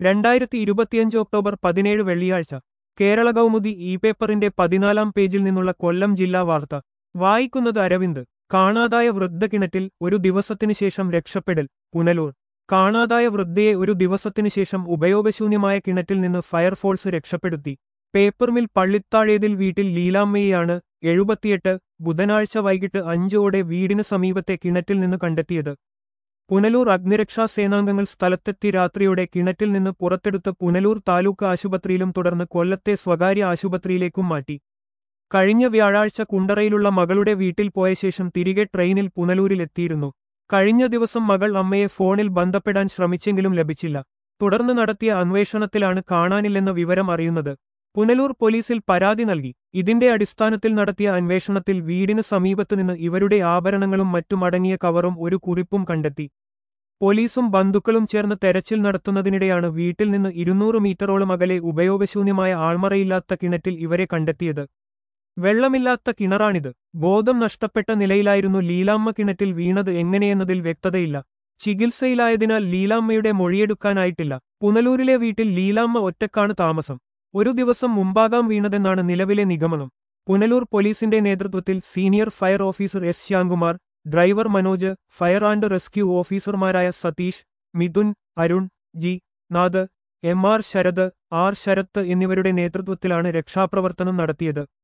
രണ്ടായിരത്തി ഇരുപത്തിയഞ്ച് ഒക്ടോബർ പതിനേഴ് വെള്ളിയാഴ്ച കേരള കൗമുദി ഇ പേപ്പറിന്റെ പതിനാലാം പേജിൽ നിന്നുള്ള കൊല്ലം ജില്ലാ വാർത്ത വായിക്കുന്നത് അരവിന്ദ് കാണാതായ വൃദ്ധകിണറ്റിൽ ഒരു ദിവസത്തിനു ശേഷം രക്ഷപ്പെടൽ പുനലൂർ കാണാതായ വൃദ്ധയെ ഒരു ദിവസത്തിനു ശേഷം ഉപയോഗശൂന്യമായ കിണറ്റിൽ നിന്ന് ഫയർഫോഴ്സ് രക്ഷപ്പെടുത്തി പേപ്പർമിൽ പള്ളിത്താഴേതിൽ വീട്ടിൽ ലീലാമ്മയെയാണ് എഴുപത്തിയെട്ട് ബുധനാഴ്ച വൈകിട്ട് അഞ്ചോടെ വീടിന് സമീപത്തെ കിണറ്റിൽ നിന്ന് കണ്ടെത്തിയത് പുനലൂർ അഗ്നിരക്ഷാ സേനാംഗങ്ങൾ സ്ഥലത്തെത്തി രാത്രിയോടെ കിണറ്റിൽ നിന്ന് പുറത്തെടുത്ത് പുനലൂർ താലൂക്ക് ആശുപത്രിയിലും തുടർന്ന് കൊല്ലത്തെ സ്വകാര്യ ആശുപത്രിയിലേക്കും മാറ്റി കഴിഞ്ഞ വ്യാഴാഴ്ച കുണ്ടറയിലുള്ള മകളുടെ വീട്ടിൽ പോയ ശേഷം തിരികെ ട്രെയിനിൽ പുനലൂരിലെത്തിയിരുന്നു കഴിഞ്ഞ ദിവസം മകൾ അമ്മയെ ഫോണിൽ ബന്ധപ്പെടാൻ ശ്രമിച്ചെങ്കിലും ലഭിച്ചില്ല തുടർന്ന് നടത്തിയ അന്വേഷണത്തിലാണ് കാണാനില്ലെന്ന വിവരം അറിയുന്നത് പുനലൂർ പോലീസിൽ പരാതി നൽകി ഇതിന്റെ അടിസ്ഥാനത്തിൽ നടത്തിയ അന്വേഷണത്തിൽ വീടിന് സമീപത്തുനിന്ന് ഇവരുടെ ആഭരണങ്ങളും മറ്റുമടങ്ങിയ കവറും ഒരു കുറിപ്പും കണ്ടെത്തി പോലീസും ബന്ധുക്കളും ചേർന്ന് തെരച്ചിൽ നടത്തുന്നതിനിടെയാണ് വീട്ടിൽ നിന്ന് ഇരുന്നൂറ് മീറ്ററോളം അകലെ ഉപയോഗശൂന്യമായ ആൾമറയില്ലാത്ത കിണറ്റിൽ ഇവരെ കണ്ടെത്തിയത് വെള്ളമില്ലാത്ത കിണറാണിത് ബോധം നഷ്ടപ്പെട്ട നിലയിലായിരുന്നു ലീലാമ്മ കിണറ്റിൽ വീണത് എങ്ങനെയെന്നതിൽ വ്യക്തതയില്ല ചികിത്സയിലായതിനാൽ ലീലാമ്മയുടെ മൊഴിയെടുക്കാനായിട്ടില്ല പുനലൂരിലെ വീട്ടിൽ ലീലാമ്മ ഒറ്റക്കാണ് താമസം ഒരു ദിവസം മുമ്പാകാം വീണതെന്നാണ് നിലവിലെ നിഗമനം പുനലൂർ പോലീസിന്റെ നേതൃത്വത്തിൽ senior fire officer S Shyamkumar driver Manoj fire and rescue ഓഫീസർമാരായ Satheesh Mithun Arun G Nath M R Sarath R Sarath എന്നിവരുടെ നേതൃത്വത്തിലാണ് രക്ഷാപ്രവർത്തനം നടത്തിയത്